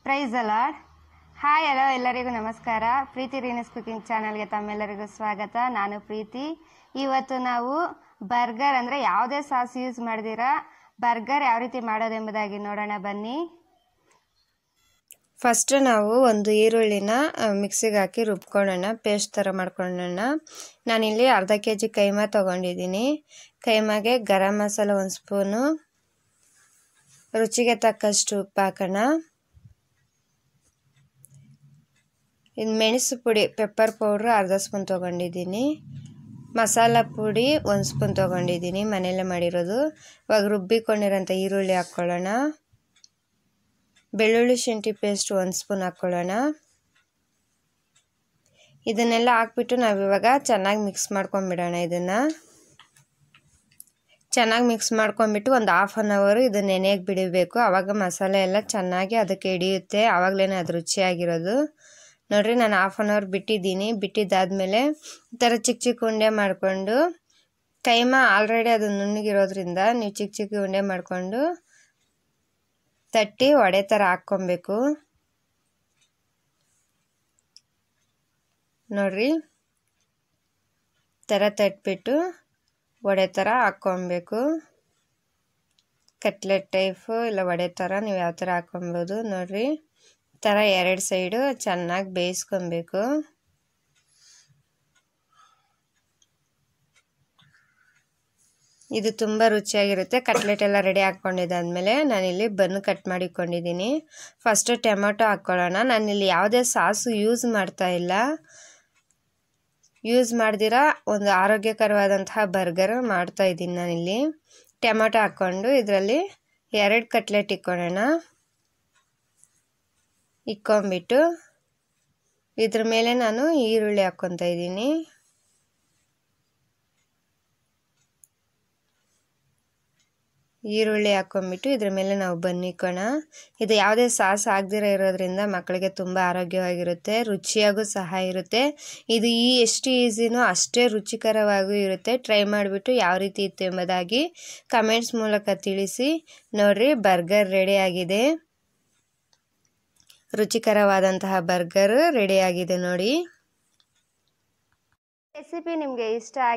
price ಅಲಾಡ್ hi hello ಎಲ್ಲರಿಗೂ ನಮಸ್ಕಾರ ಪ್ರೀತಿ ರೀನಸ್ cooking ಚಾನಲ್ಗೆ ತಮ್ಮೆಲ್ಲರಿಗೂ ಸ್ವಾಗತ ನಾನು ಪ್ರೀತಿ ಇವತ್ತು ನಾವು ಬರ್ಗರ್ ಅಂದರೆ ಯಾವುದೇ ಸಾಸ್ ಯೂಸ್ ಮಾಡ್ದಿರ ಬರ್ಗರ್ ಯಾವ ರೀತಿ ಮಾಡೋದೆಂಬುದಾಗಿ ನೋಡೋಣ ಬನ್ನಿ ಫಸ್ಟ್ ನಾವು ಒಂದು ಈರುಳ್ಳಿನ ಮಿಕ್ಸಿಗೆ ಹಾಕಿ ರುಬ್ಕೊಳ್ಳೋಣ ಪೇಸ್ಟ್ ಥರ ಮಾಡ್ಕೊಳ್ಳೋಣ ನಾನಿಲ್ಲಿ ಅರ್ಧ ಕೆ ಜಿ ಕೈಮಾ ತೊಗೊಂಡಿದ್ದೀನಿ ಕೈಮಾಗೆ ಗರಂ ಮಸಾಲ ಒಂದು ಸ್ಪೂನು ರುಚಿಗೆ ತಕ್ಕಷ್ಟು ಉಪ್ಪು ಹಾಕೋಣ ಇದು ಮೆಣಸು ಪುಡಿ ಪೆಪ್ಪರ್ ಪೌಡ್ರ್ ಅರ್ಧ ಸ್ಪೂನ್ ತೊಗೊಂಡಿದ್ದೀನಿ ಮಸಾಲ ಪುಡಿ ಒಂದು ಸ್ಪೂನ್ ತೊಗೊಂಡಿದ್ದೀನಿ ಮನೆಯಲ್ಲೇ ಮಾಡಿರೋದು ಇವಾಗ ರುಬ್ಬಿಕೊಂಡಿರೋಂಥ ಈರುಳ್ಳಿ ಹಾಕ್ಕೊಳ್ಳೋಣ ಬೆಳ್ಳುಳ್ಳಿ ಶುಂಠಿ ಪೇಸ್ಟ್ ಒಂದು ಸ್ಪೂನ್ ಹಾಕ್ಕೊಳ್ಳೋಣ ಇದನ್ನೆಲ್ಲ ಹಾಕ್ಬಿಟ್ಟು ನಾವಿವಾಗ ಚೆನ್ನಾಗಿ ಮಿಕ್ಸ್ ಮಾಡ್ಕೊಂಬಿಡೋಣ ಇದನ್ನು ಚೆನ್ನಾಗಿ ಮಿಕ್ಸ್ ಮಾಡ್ಕೊಂಬಿಟ್ಟು ಒಂದು ಹಾಫ್ ಆನ್ ಅವರು ಇದನ್ನ ನೆನೆಯಕ್ಕೆ ಬಿಡಬೇಕು ಆವಾಗ ಮಸಾಲೆ ಎಲ್ಲ ಚೆನ್ನಾಗಿ ಅದಕ್ಕೆ ಹಿಡಿಯುತ್ತೆ ಆವಾಗಲೇ ಅದು ರುಚಿಯಾಗಿರೋದು ನೋಡಿರಿ ನಾನು ಹಾಫ್ ಆನ್ ಅವರ್ ಬಿಟ್ಟಿದ್ದೀನಿ ಬಿಟ್ಟಿದ್ದಾದಮೇಲೆ ಈ ಥರ ಚಿಕ್ಕ ಚಿಕ್ಕ ಉಂಡೆ ಮಾಡಿಕೊಂಡು ಕೈಮಾ ಆಲ್ರೆಡಿ ಅದು ನುಣ್ಣಗಿರೋದ್ರಿಂದ ನೀವು ಚಿಕ್ಕ ಚಿಕ್ಕ ಉಂಡೆ ಮಾಡಿಕೊಂಡು ತಟ್ಟಿ ಒಡೆ ಥರ ಹಾಕ್ಕೊಬೇಕು ನೋಡ್ರಿ ಥರ ತಟ್ಬಿಟ್ಟು ವಡೆ ಥರ ಹಾಕ್ಕೊಬೇಕು ಕಟ್ಲೆಟ್ ಟೈಪು ಇಲ್ಲ ವಡೆ ಥರ ನೀವು ಯಾವ ಥರ ಹಾಕ್ಕೊಬೋದು ನೋಡ್ರಿ ಥರ ಎರಡು ಸೈಡು ಚೆನ್ನಾಗಿ ಬೇಯಿಸ್ಕೊಬೇಕು ಇದು ತುಂಬ ರುಚಿಯಾಗಿರುತ್ತೆ ಕಟ್ಲೆಟ್ ಎಲ್ಲ ರೆಡಿ ಹಾಕ್ಕೊಂಡಿದ್ದಾದಮೇಲೆ ನಾನಿಲ್ಲಿ ಬನ್ನು ಕಟ್ ಮಾಡಿಕೊಂಡಿದ್ದೀನಿ ಫಸ್ಟು ಟೊಮೆಟೊ ಹಾಕ್ಕೊಳ್ಳೋಣ ನಾನಿಲ್ಲಿ ಯಾವುದೇ ಸಾಸು ಯೂಸ್ ಮಾಡ್ತಾ ಇಲ್ಲ ಯೂಸ್ ಮಾಡ್ದಿರ ಒಂದು ಆರೋಗ್ಯಕರವಾದಂತಹ ಬರ್ಗರ್ ಮಾಡ್ತಾ ಇದ್ದೀನಿ ನಾನಿಲ್ಲಿ ಟೊಮೆಟೊ ಹಾಕ್ಕೊಂಡು ಇದರಲ್ಲಿ ಎರಡು ಕಟ್ಲೆಟ್ ಇಕ್ಕೊಳ್ಳೋಣ ಇಕ್ಕೊಂಬಿಟ್ಟು ಇದ್ರ ಮೇಲೆ ನಾನು ಈರುಳ್ಳಿ ಹಾಕ್ಕೊತಾ ಇದ್ದೀನಿ ಈರುಳ್ಳಿ ಹಾಕ್ಕೊಂಬಿಟ್ಟು ಇದ್ರ ಮೇಲೆ ನಾವು ಬನ್ನಿಕೋಣ ಇದು ಯಾವುದೇ ಸಾಸ್ ಆಗದಿರ ಇರೋದ್ರಿಂದ ಮಕ್ಕಳಿಗೆ ತುಂಬ ಆರೋಗ್ಯವಾಗಿರುತ್ತೆ ರುಚಿಯಾಗೂ ಸಹ ಇರುತ್ತೆ ಇದು ಈ ಎಷ್ಟು ಈಸಿನೋ ಅಷ್ಟೇ ರುಚಿಕರವಾಗೂ ಇರುತ್ತೆ ಟ್ರೈ ಮಾಡಿಬಿಟ್ಟು ಯಾವ ರೀತಿ ಇತ್ತು ಎಂಬುದಾಗಿ ಕಮೆಂಟ್ಸ್ ಮೂಲಕ ತಿಳಿಸಿ ನೋಡ್ರಿ ಬರ್ಗರ್ ರೆಡಿ ಆಗಿದೆ ರುಚಿಕರವಾದಂತಹ ಬರ್ಗರ್ ರೆಡಿ ಆಗಿದೆ ನೋಡಿ ರೆಸಿಪಿ ನಿಮಗೆ ಇಷ್ಟ